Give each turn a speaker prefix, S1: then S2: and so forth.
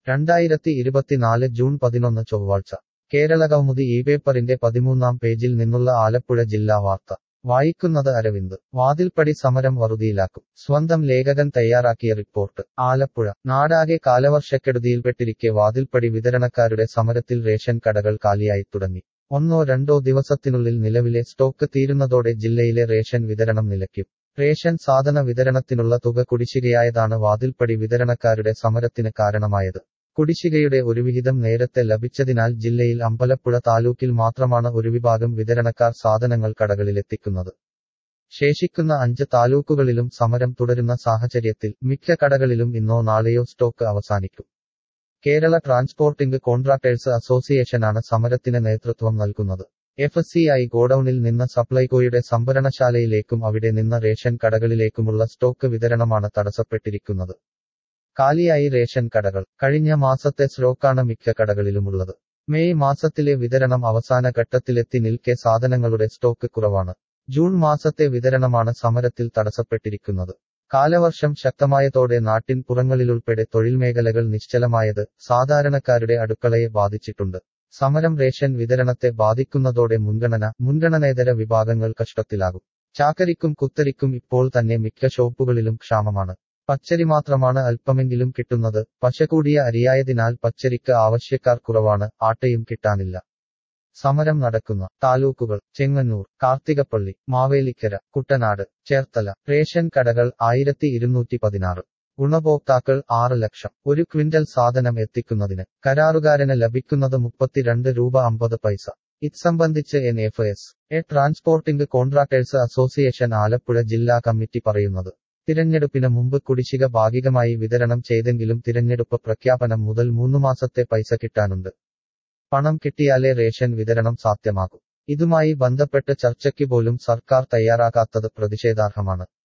S1: രണ്ടായിരത്തി ഇരുപത്തിനാല് ജൂൺ പതിനൊന്ന് ചൊവ്വാഴ്ച കേരള കൗമുദി ഈ പേപ്പറിന്റെ പതിമൂന്നാം പേജിൽ നിന്നുള്ള ആലപ്പുഴ ജില്ലാ വാർത്ത വായിക്കുന്നത് അരവിന്ദ് വാതിൽപ്പടി സമരം വറുതിയിലാക്കും സ്വന്തം ലേഖകൻ തയ്യാറാക്കിയ റിപ്പോർട്ട് ആലപ്പുഴ നാടാകെ കാലവർഷക്കെടുതിയിൽപ്പെട്ടിരിക്കെ വാതിൽപ്പടി വിതരണക്കാരുടെ സമരത്തിൽ റേഷൻ കടകൾ കാലിയായി തുടങ്ങി ഒന്നോ രണ്ടോ ദിവസത്തിനുള്ളിൽ നിലവിലെ സ്റ്റോക്ക് തീരുന്നതോടെ ജില്ലയിലെ റേഷൻ വിതരണം നിലയ്ക്കും റേഷൻ സാധന വിതരണത്തിനുള്ള തുക കുടിശ്ശികയായതാണ് വാതിൽപ്പടി വിതരണക്കാരുടെ സമരത്തിന് കാരണമായത് കുടിശ്ശികയുടെ ഒരു വിഹിതം നേരത്തെ ലഭിച്ചതിനാൽ ജില്ലയിൽ അമ്പലപ്പുഴ താലൂക്കിൽ മാത്രമാണ് ഒരു വിഭാഗം വിതരണക്കാർ സാധനങ്ങൾ കടകളിലെത്തിക്കുന്നത് ശേഷിക്കുന്ന അഞ്ച് താലൂക്കുകളിലും സമരം തുടരുന്ന സാഹചര്യത്തിൽ മിക്ക കടകളിലും ഇന്നോ നാളെയോ സ്റ്റോക്ക് അവസാനിക്കും കേരള ട്രാൻസ്പോർട്ടിംഗ് കോൺട്രാക്ടേഴ്സ് അസോസിയേഷനാണ് സമരത്തിന് നേതൃത്വം നൽകുന്നത് എഫ് സി ഐ ഗോഡൌണിൽ നിന്ന് സപ്ലൈകോയുടെ സംഭരണശാലയിലേക്കും അവിടെ നിന്ന് റേഷൻ കടകളിലേക്കുമുള്ള സ്റ്റോക്ക് വിതരണമാണ് തടസ്സപ്പെട്ടിരിക്കുന്നത് കാലിയായി റേഷൻ കടകൾ കഴിഞ്ഞ മാസത്തെ സ്റ്റോക്കാണ് മിക്ക കടകളിലുമുള്ളത് മെയ് മാസത്തിലെ വിതരണം അവസാന ഘട്ടത്തിലെത്തി നിൽക്കെ സാധനങ്ങളുടെ സ്റ്റോക്ക് കുറവാണ് ജൂൺ മാസത്തെ വിതരണമാണ് സമരത്തിൽ തടസ്സപ്പെട്ടിരിക്കുന്നത് കാലവർഷം ശക്തമായതോടെ നാട്ടിൻ പുറങ്ങളിലുൾപ്പെടെ തൊഴിൽ മേഖലകൾ നിശ്ചലമായത് സാധാരണക്കാരുടെ അടുക്കളയെ ബാധിച്ചിട്ടുണ്ട് സമരം റേഷൻ വിതരണത്തെ ബാധിക്കുന്നതോടെ മുൻഗണന മുൻഗണനേതര വിഭാഗങ്ങൾ കഷ്ടത്തിലാകും ചാക്കരിക്കും കുത്തരിക്കും ഇപ്പോൾ തന്നെ മിക്ക ഷോപ്പുകളിലും ക്ഷാമമാണ് പച്ചരി മാത്രമാണ് അല്പമെങ്കിലും കിട്ടുന്നത് പശ കൂടിയ അരിയായതിനാൽ പച്ചരിക്ക് ആവശ്യക്കാർ കുറവാണ് ആട്ടയും കിട്ടാനില്ല സമരം നടക്കുന്ന താലൂക്കുകൾ ചെങ്ങന്നൂർ കാർത്തികപ്പള്ളി മാവേലിക്കര കുട്ടനാട് ചേർത്തല റേഷൻ കടകൾ ആയിരത്തി ഇരുന്നൂറ്റി പതിനാറ് ഗുണഭോക്താക്കൾ ആറ് ലക്ഷം ഒരു ക്വിന്റൽ സാധനം എത്തിക്കുന്നതിന് കരാറുകാരന് ലഭിക്കുന്നത് മുപ്പത്തിരണ്ട് രൂപ അമ്പത് പൈസ ഇത് സംബന്ധിച്ച് N F S A transporting contractors association Alappuzha ജില്ലാ കമ്മിറ്റി പറയുന്നത് തിരഞ്ഞെടുപ്പിന് മുമ്പ് കുടിശ്ശിക ഭാഗികമായി വിതരണം ചെയ്തെങ്കിലും തിരഞ്ഞെടുപ്പ് പ്രഖ്യാപനം മുതൽ മൂന്നു മാസത്തെ പൈസ കിട്ടാനുണ്ട് പണം കിട്ടിയാലേ റേഷൻ വിതരണം സാധ്യമാകും ഇതുമായി ബന്ധപ്പെട്ട് ചർച്ചയ്ക്ക് പോലും സർക്കാർ തയ്യാറാകാത്തത് പ്രതിഷേധാർഹമാണ്